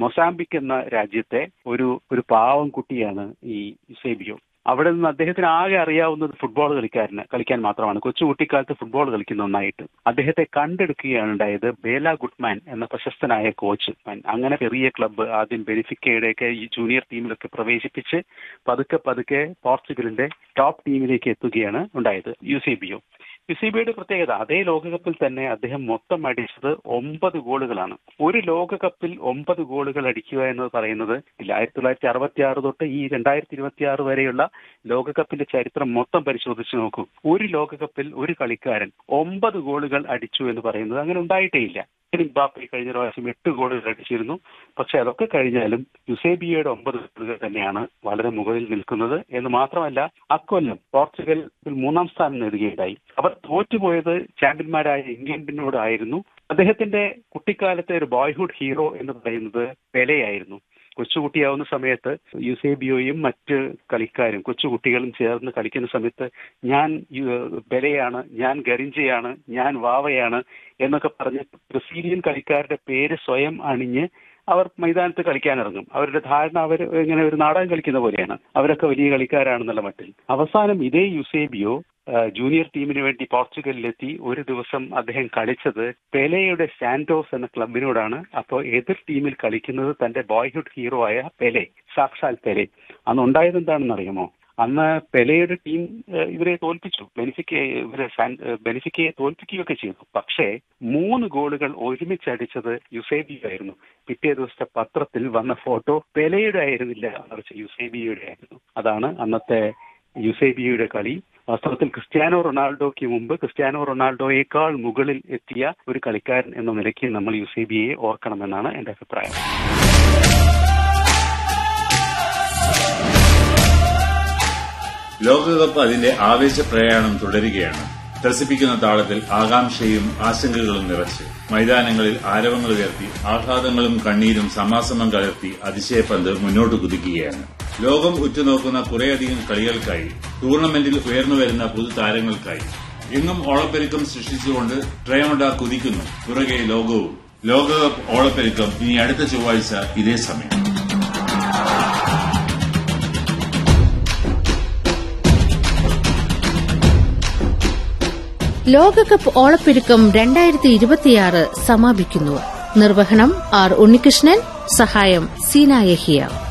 Mozambique എന്ന രാജ്യത്തെ ഒരു ഒരു പാവം കുട്ടിയാണ് ഈ യുസേബിയോ അവിടെ നിന്ന് അദ്ദേഹത്തിന് ആകെ അറിയാവുന്നത് ഫുട്ബോൾ കളിക്കാരന് കളിക്കാൻ മാത്രമാണ് കൊച്ചു കുട്ടിക്കാലത്ത് ഫുട്ബോൾ കളിക്കുന്ന ഒന്നായിട്ട് അദ്ദേഹത്തെ കണ്ടെടുക്കുകയാണ് ഉണ്ടായത് ബേല ഗുഡ്മാൻ എന്ന പ്രശസ്തനായ കോച്ച് അങ്ങനെ ചെറിയ ക്ലബ്ബ് ആദ്യം ബെനിഫിക്കയുടെയൊക്കെ ഈ ജൂനിയർ ടീമിലൊക്കെ പ്രവേശിപ്പിച്ച് പതുക്കെ പതുക്കെ പോർച്ചുഗലിന്റെ ടോപ്പ് ടീമിലേക്ക് എത്തുകയാണ് ഉണ്ടായത് യുസേബിയോ യുസേബിയുടെ പ്രത്യേകത അതേ ലോകകപ്പിൽ തന്നെ അദ്ദേഹം മൊത്തം അടിച്ചത് ഒമ്പത് ഗോളുകളാണ് ഒരു ലോകകപ്പിൽ ഒമ്പത് ഗോളുകൾ അടിക്കുക എന്ന് പറയുന്നത് ഇല്ല ആയിരത്തി തൊള്ളായിരത്തി അറുപത്തി ആറ് തൊട്ട് ഈ രണ്ടായിരത്തി ഇരുപത്തി ആറ് വരെയുള്ള ലോകകപ്പിന്റെ ചരിത്രം മൊത്തം പരിശോധിച്ച് നോക്കൂ ഒരു ലോകകപ്പിൽ ഒരു കളിക്കാരൻ ഒമ്പത് ഗോളുകൾ അടിച്ചു എന്ന് പറയുന്നത് അങ്ങനെ ഉണ്ടായിട്ടേ ഇല്ല ബാപ്പി കഴിഞ്ഞ പ്രാവശ്യം എട്ട് ഗോളുകൾ അടിച്ചിരുന്നു പക്ഷെ അതൊക്കെ കഴിഞ്ഞാലും യുസേബിയയുടെ ഒമ്പത് ഗോളുകൾ തന്നെയാണ് വളരെ മുകളിൽ നിൽക്കുന്നത് എന്ന് മാത്രമല്ല അക്കൊല്ലം പോർച്ചുഗൽ മൂന്നാം സ്ഥാനം നേടുകയുണ്ടായി അവർ തോറ്റുപോയത് ചാമ്പ്യന്മാരായ ഇംഗ്ലണ്ടിനോടായിരുന്നു അദ്ദേഹത്തിന്റെ കുട്ടിക്കാലത്തെ ഒരു ബോയ്ഹുഡ് ഹീറോ എന്ന് പറയുന്നത് പെലെയായിരുന്നു കൊച്ചുകുട്ടിയാവുന്ന സമയത്ത് യുസേബിയോയും മറ്റ് കളിക്കാരും കൊച്ചുകുട്ടികളും ചേർന്ന് കളിക്കുന്ന സമയത്ത് ഞാൻ ബെലയാണ് ഞാൻ ഗരിഞ്ചയാണ് ഞാൻ വാവയാണ് എന്നൊക്കെ പറഞ്ഞ് ബ്രസീലിയൻ കളിക്കാരുടെ പേര് സ്വയം അണിഞ്ഞ് അവർ മൈതാനത്ത് കളിക്കാനിറങ്ങും അവരുടെ ധാരണ അവർ ഇങ്ങനെ ഒരു നാടകം കളിക്കുന്ന പോലെയാണ് അവരൊക്കെ വലിയ കളിക്കാരാണെന്നുള്ള മട്ടിൽ അവസാനം ഇതേ യുസേബിയോ ജൂനിയർ ടീമിന് വേണ്ടി പോർച്ചുഗലിലെത്തി ഒരു ദിവസം അദ്ദേഹം കളിച്ചത് പെലെയുടെ സാന്റോസ് എന്ന ക്ലബിനോടാണ് അപ്പോൾ എതിർ ടീമിൽ കളിക്കുന്നത് തന്റെ ബോയ്ഹുഡ് ഹീറോ ആയ പെലെ സാക്ഷാൽ പെലെ അന്ന് ഉണ്ടായത് എന്താണെന്ന് അറിയാമോ അന്ന് പെലെയുടെ ടീം ഇവരെ തോൽപ്പിച്ചു ബെനിഫിക്ക ഇവരെ ബെനിഫിക്കയെ തോൽപ്പിക്കുകയൊക്കെ ചെയ്തു പക്ഷേ മൂന്ന് ഗോളുകൾ ഒരുമിച്ച് അടിച്ചത് യുസേബിയോ ആയിരുന്നു പിറ്റേ ദിവസത്തെ പത്രത്തിൽ വന്ന ഫോട്ടോ പെലെയുടെ ആയിരുന്നില്ല മറിച്ച് യുസേബിയുടെ ആയിരുന്നു അതാണ് അന്നത്തെ യുസേബിയുടെ കളി വാസ്തവത്തിൽ ക്രിസ്ത്യാനോ റൊണാൾഡോയ്ക്ക് മുമ്പ് ക്രിസ്ത്യാനോ റൊണാൾഡോയേക്കാൾ മുകളിൽ എത്തിയ ഒരു കളിക്കാരൻ എന്ന നിലയ്ക്ക് നമ്മൾ യുസേബിയെ ഓർക്കണമെന്നാണ് എന്റെ അഭിപ്രായം ലോകകപ്പ് അതിന്റെ ആവേശ പ്രയാണം തുടരുകയാണ് ത്രസിപ്പിക്കുന്ന താളത്തിൽ ആകാംക്ഷയും ആശങ്കകളും നിറച്ച് മൈതാനങ്ങളിൽ ആരവങ്ങൾ ഉയർത്തി ആഹ്ലാദങ്ങളും കണ്ണീരും സമാസമം കലർത്തി അതിശയപ്പന്ത് മുന്നോട്ട് കുതിക്കുകയാണ് ലോകം ഉറ്റുനോക്കുന്ന കുറേയധികം കളികൾക്കായി ടൂർണമെന്റിൽ ഉയർന്നുവരുന്ന പുതുതാരങ്ങൾക്കായി എങ്ങും ഓളപ്പെരുക്കം സൃഷ്ടിച്ചുകൊണ്ട് ട്രയമഡ കുതിക്കുന്നു പുറകെ ലോകവും ലോകകപ്പ് ഓളപ്പെരുക്കം ഇനി അടുത്ത ചൊവ്വാഴ്ച ഇതേ സമയം ലോകകപ്പ് ഓളപ്പെരുക്കം രണ്ടായിരത്തി ഇരുപത്തിയാറ് സമാപിക്കുന്നു നിർവഹണം ആർ ഉണ്ണികൃഷ്ണൻ സഹായം സീന യഹിയ